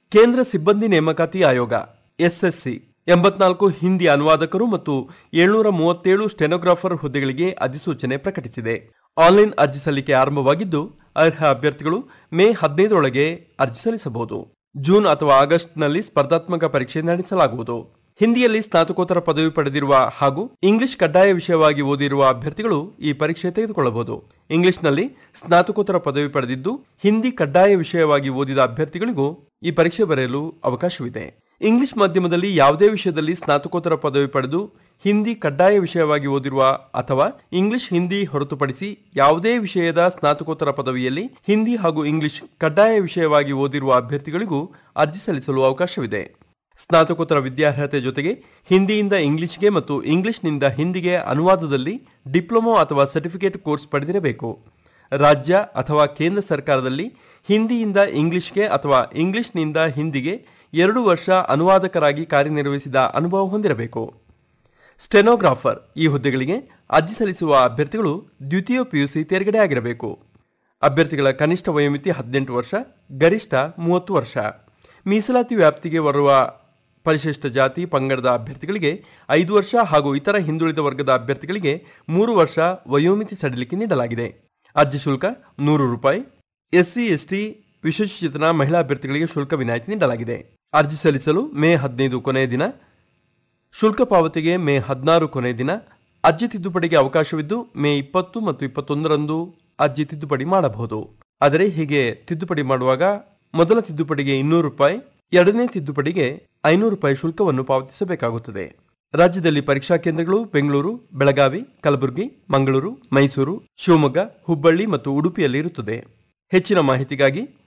ಕೇಂದ್ರ ಸಿಬ್ಬಂದಿ ನೇಮಕಾತಿ ಆಯೋಗ ಎಸ್ಎಸ್ಸಿ ಎಂಬತ್ನಾಲ್ಕು ಹಿಂದಿ ಅನುವಾದಕರು ಮತ್ತು ಏಳ್ನೂರ ಮೂವತ್ತೇಳು ಸ್ಟೆನೋಗ್ರಾಫರ್ ಹುದ್ದೆಗಳಿಗೆ ಅಧಿಸೂಚನೆ ಪ್ರಕಟಿಸಿದೆ ಆನ್ಲೈನ್ ಅರ್ಜಿ ಸಲ್ಲಿಕೆ ಆರಂಭವಾಗಿದ್ದು ಅರ್ಹ ಅಭ್ಯರ್ಥಿಗಳು ಮೇ ಹದಿನೈದರೊಳಗೆ ಅರ್ಜಿ ಸಲ್ಲಿಸಬಹುದು ಜೂನ್ ಅಥವಾ ಆಗಸ್ಟ್ನಲ್ಲಿ ಸ್ಪರ್ಧಾತ್ಮಕ ಪರೀಕ್ಷೆ ನಡೆಸಲಾಗುವುದು ಹಿಂದಿಯಲ್ಲಿ ಸ್ನಾತಕೋತ್ತರ ಪದವಿ ಪಡೆದಿರುವ ಹಾಗೂ ಇಂಗ್ಲಿಷ್ ಕಡ್ಡಾಯ ವಿಷಯವಾಗಿ ಓದಿರುವ ಅಭ್ಯರ್ಥಿಗಳು ಈ ಪರೀಕ್ಷೆ ತೆಗೆದುಕೊಳ್ಳಬಹುದು ಇಂಗ್ಲಿಷ್ನಲ್ಲಿ ಸ್ನಾತಕೋತ್ತರ ಪದವಿ ಪಡೆದಿದ್ದು ಹಿಂದಿ ಕಡ್ಡಾಯ ವಿಷಯವಾಗಿ ಓದಿದ ಅಭ್ಯರ್ಥಿಗಳಿಗೂ ಈ ಪರೀಕ್ಷೆ ಬರೆಯಲು ಅವಕಾಶವಿದೆ ಇಂಗ್ಲಿಷ್ ಮಾಧ್ಯಮದಲ್ಲಿ ಯಾವುದೇ ವಿಷಯದಲ್ಲಿ ಸ್ನಾತಕೋತ್ತರ ಪದವಿ ಪಡೆದು ಹಿಂದಿ ಕಡ್ಡಾಯ ವಿಷಯವಾಗಿ ಓದಿರುವ ಅಥವಾ ಇಂಗ್ಲಿಷ್ ಹಿಂದಿ ಹೊರತುಪಡಿಸಿ ಯಾವುದೇ ವಿಷಯದ ಸ್ನಾತಕೋತ್ತರ ಪದವಿಯಲ್ಲಿ ಹಿಂದಿ ಹಾಗೂ ಇಂಗ್ಲಿಷ್ ಕಡ್ಡಾಯ ವಿಷಯವಾಗಿ ಓದಿರುವ ಅಭ್ಯರ್ಥಿಗಳಿಗೂ ಅರ್ಜಿ ಸಲ್ಲಿಸಲು ಅವಕಾಶವಿದೆ ಸ್ನಾತಕೋತ್ತರ ವಿದ್ಯಾರ್ಹತೆ ಜೊತೆಗೆ ಹಿಂದಿಯಿಂದ ಇಂಗ್ಲಿಷ್ಗೆ ಮತ್ತು ಇಂಗ್ಲಿಷ್ನಿಂದ ಹಿಂದಿಗೆ ಅನುವಾದದಲ್ಲಿ ಡಿಪ್ಲೊಮೊ ಅಥವಾ ಸರ್ಟಿಫಿಕೇಟ್ ಕೋರ್ಸ್ ಪಡೆದಿರಬೇಕು ರಾಜ್ಯ ಅಥವಾ ಕೇಂದ್ರ ಸರ್ಕಾರದಲ್ಲಿ ಹಿಂದಿಯಿಂದ ಇಂಗ್ಲಿಷ್ಗೆ ಅಥವಾ ಇಂಗ್ಲಿಷ್ನಿಂದ ಹಿಂದಿಗೆ ಎರಡು ವರ್ಷ ಅನುವಾದಕರಾಗಿ ಕಾರ್ಯನಿರ್ವಹಿಸಿದ ಅನುಭವ ಹೊಂದಿರಬೇಕು ಸ್ಟೆನೋಗ್ರಾಫರ್ ಈ ಹುದ್ದೆಗಳಿಗೆ ಅರ್ಜಿ ಸಲ್ಲಿಸುವ ಅಭ್ಯರ್ಥಿಗಳು ದ್ವಿತೀಯ ಪಿಯುಸಿ ತೇರ್ಗಡೆ ಆಗಿರಬೇಕು ಅಭ್ಯರ್ಥಿಗಳ ಕನಿಷ್ಠ ವಯೋಮಿತಿ ಹದಿನೆಂಟು ವರ್ಷ ಗರಿಷ್ಠ ಮೂವತ್ತು ವರ್ಷ ಮೀಸಲಾತಿ ವ್ಯಾಪ್ತಿಗೆ ಬರುವ ಪರಿಶಿಷ್ಟ ಜಾತಿ ಪಂಗಡದ ಅಭ್ಯರ್ಥಿಗಳಿಗೆ ಐದು ವರ್ಷ ಹಾಗೂ ಇತರ ಹಿಂದುಳಿದ ವರ್ಗದ ಅಭ್ಯರ್ಥಿಗಳಿಗೆ ಮೂರು ವರ್ಷ ವಯೋಮಿತಿ ಸಡಿಲಿಕೆ ನೀಡಲಾಗಿದೆ ಅರ್ಜಿ ಶುಲ್ಕ ನೂರು ರೂಪಾಯಿ ಎಸ್ಸಿ ಎಸ್ಟಿ ವಿಶೇಷಚೇತನ ಮಹಿಳಾ ಅಭ್ಯರ್ಥಿಗಳಿಗೆ ಶುಲ್ಕ ವಿನಾಯಿತಿ ನೀಡಲಾಗಿದೆ ಅರ್ಜಿ ಸಲ್ಲಿಸಲು ಮೇ ಹದಿನೈದು ಕೊನೆಯ ದಿನ ಶುಲ್ಕ ಪಾವತಿಗೆ ಮೇ ಹದಿನಾರು ಕೊನೆಯ ದಿನ ಅರ್ಜಿ ತಿದ್ದುಪಡಿಗೆ ಅವಕಾಶವಿದ್ದು ಮೇ ಇಪ್ಪತ್ತು ಮತ್ತು ಇಪ್ಪತ್ತೊಂದರಂದು ಅರ್ಜಿ ತಿದ್ದುಪಡಿ ಮಾಡಬಹುದು ಆದರೆ ಹೀಗೆ ತಿದ್ದುಪಡಿ ಮಾಡುವಾಗ ಮೊದಲ ತಿದ್ದುಪಡಿಗೆ ಇನ್ನೂರು ರೂಪಾಯಿ ಎರಡನೇ ತಿದ್ದುಪಡಿಗೆ ಐನೂರು ರೂಪಾಯಿ ಶುಲ್ಕವನ್ನು ಪಾವತಿಸಬೇಕಾಗುತ್ತದೆ ರಾಜ್ಯದಲ್ಲಿ ಪರೀಕ್ಷಾ ಕೇಂದ್ರಗಳು ಬೆಂಗಳೂರು ಬೆಳಗಾವಿ ಕಲಬುರಗಿ ಮಂಗಳೂರು ಮೈಸೂರು ಶಿವಮೊಗ್ಗ ಹುಬ್ಬಳ್ಳಿ ಮತ್ತು ಉಡುಪಿಯಲ್ಲಿ ಇರುತ್ತದೆ ಹೆಚ್ಚಿನ ಮಾಹಿತಿಗಾಗಿ